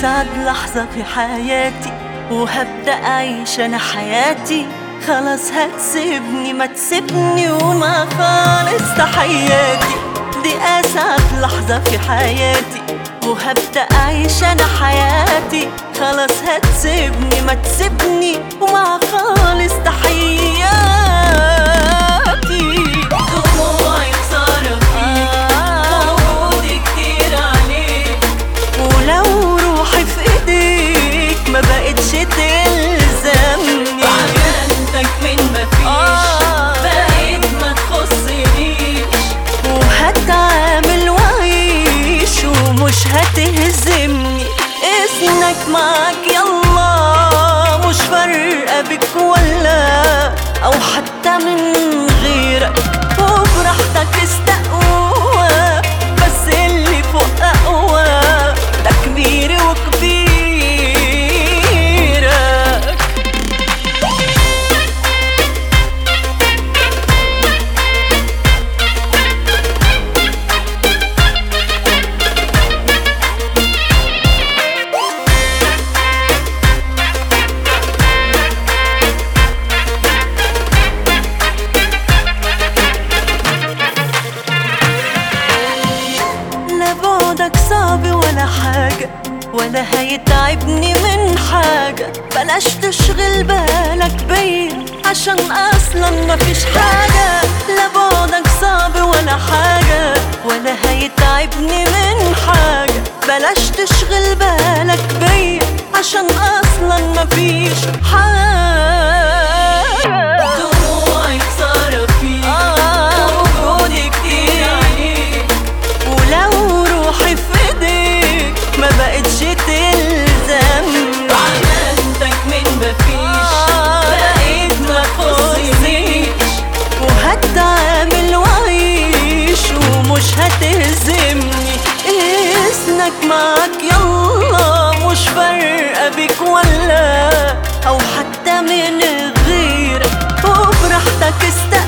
أسعد لحظة في حياتي وهبدأ أعيش أنا حياتي خلاص هتسيبني ما تسيبني وما خالص تحياتي دي أسعد لحظة في حياتي وهبدأ أعيش أنا حياتي خلاص هتسيبني ما تسيبني وما خالص تحياتي دموعي خسارة فيك وجودي كتير عليك ولو روحي في ايديك ما بقتش تلزمني عينتك من مفيش آه. بقيت ما تخصنيش وهتعامل وعيش ومش هتهزمني اسمك معاك يلا مش فارقة بك ولا أو حتى من غيرك وبراحتك استقوى بس اللي فوق أقوى ده كبيري وكبيرك لا بعدك صعب ولا حاجة ولا هيتعبني من حاجة بلاش تشغل بالك بيا عشان أصلا مفيش حاجة لا بعدك صعب ولا حاجة ولا هيتعبني من حاجة بلاش تشغل بالك بيا عشان أصلا مفيش حاجة دموعي خسارة فيك آه. وجودي كتير عليك ولو روحي في ايديك ما بقتش تلزمني عينتك من مفيش آه. بقيت ما تخصنيش وهتعامل وعيش ومش هتهزمني اسمك معاك يلا مش فارقة بيك ولا أو حتى من غيرك وبراحتك استقبل